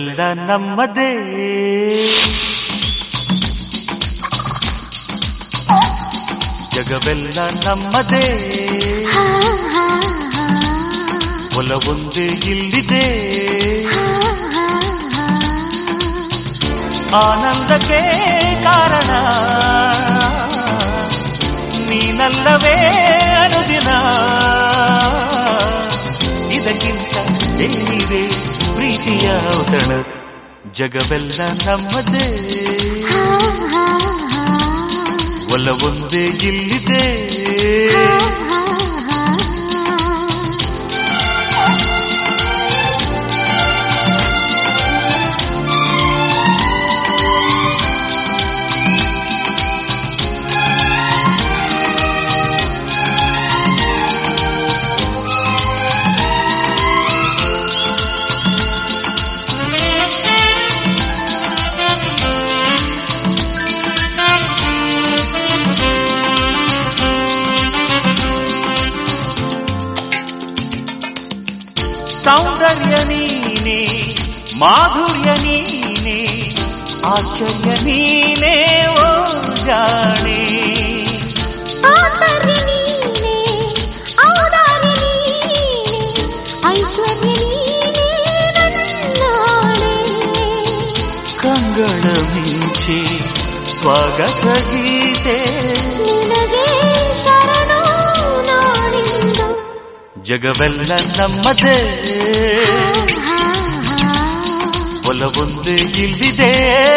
ಜಗವೆಲ್ಲ ನಮ್ಮದೇ ಜಗವೆಲ್ಲ ನಮ್ಮದೇ ಒಲವೊಂದೇ ಇಲ್ಲಿದೆ ಆನಂದಕ್ಕೆ ಕಾರಣ ನೀನಲ್ಲವೇ ಅನುದಿನ ಇದಕ್ಕಿಂತ ಏನಿದೆ ಪ್ರೀತಿಯ ಔತಣ ಜಗವೆಲ್ಲ ನಮ್ಮದೇ ಒಲವೊಂದೇ ಇಲ್ಲಿದೆ ಸೌಂದರ್ಯ ನೀನೆ ಮಾಧುರ್ಯ ನೀನೆ ಆಶ್ಚರ್ಯ ನೀನೇ ಓ ಜಾಣೆ ಆತರ್ಯ ನೀನೆ ಔದಾರ್ಯ ನೀನೆ ಐಶ್ವರ್ಯ ನೀನೆ ನನ್ನಾಣೆ ಕಂಗಳ ಮಿಂಚೆ ಸ್ವಾಗತ ಗೀತೆ ನಿನಗೆ ಶರಣು ನಾನಿಂದು ಜಗವೆಲ್ಲ ನಮ್ಮದೇ ಒಲವೊಂದೇ ಇಲ್ಲಿದೆ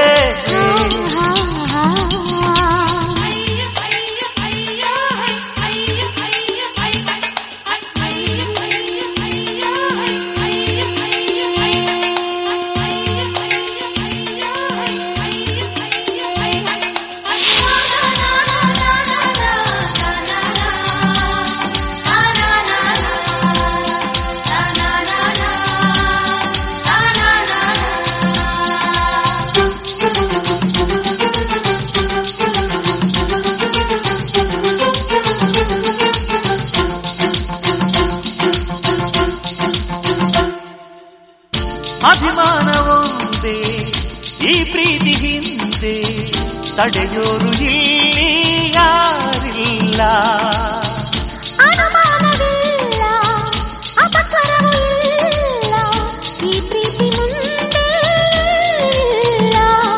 ಅಭಿಮಾನವೊಂದೇ ಈ ಪ್ರೀತಿ ಹಿಂದೆ ತಡೆಯೋರು ಇಲ್ಲಿ ಯಾರಿಲ್ಲ ಅನುಮಾನವಿಲ್ಲ ಅಪಸರವೂ ಇಲ್ಲ ಈ ಪ್ರೀತಿ ಮುಂದೆ ಇಲ್ಲ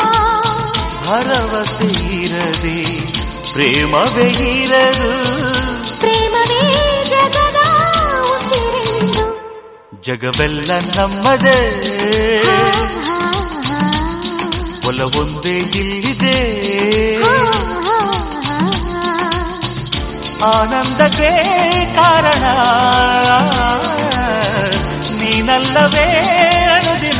ಭರವಸೆ ಇರದೆ ಪ್ರೇಮವೇ ಇರದು ಪ್ರೇಮವೇ ಜಗದ ಉಸಿರೆಂದು ಜಗವೆಲ್ಲ ನಮ್ಮದೇ ಒಲವೊಂದೇ ಇಲ್ಲಿದೆ ಆನಂದಕ್ಕೆ ಕಾರಣ ನೀನಲ್ಲವೇ ಅನುದಿನ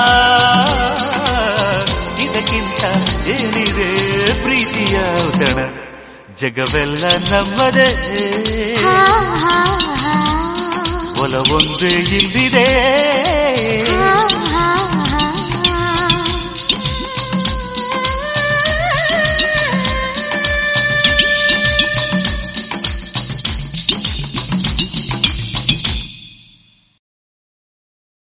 ಇದಕ್ಕಿಂತ ಏನಿದೆ ಪ್ರೀತಿಯ ಔತಣ ಜಗವೆಲ್ಲ ನಮ್ಮದೇ ಒಲವೊಂದೇ ಇಲ್ಲಿದೆ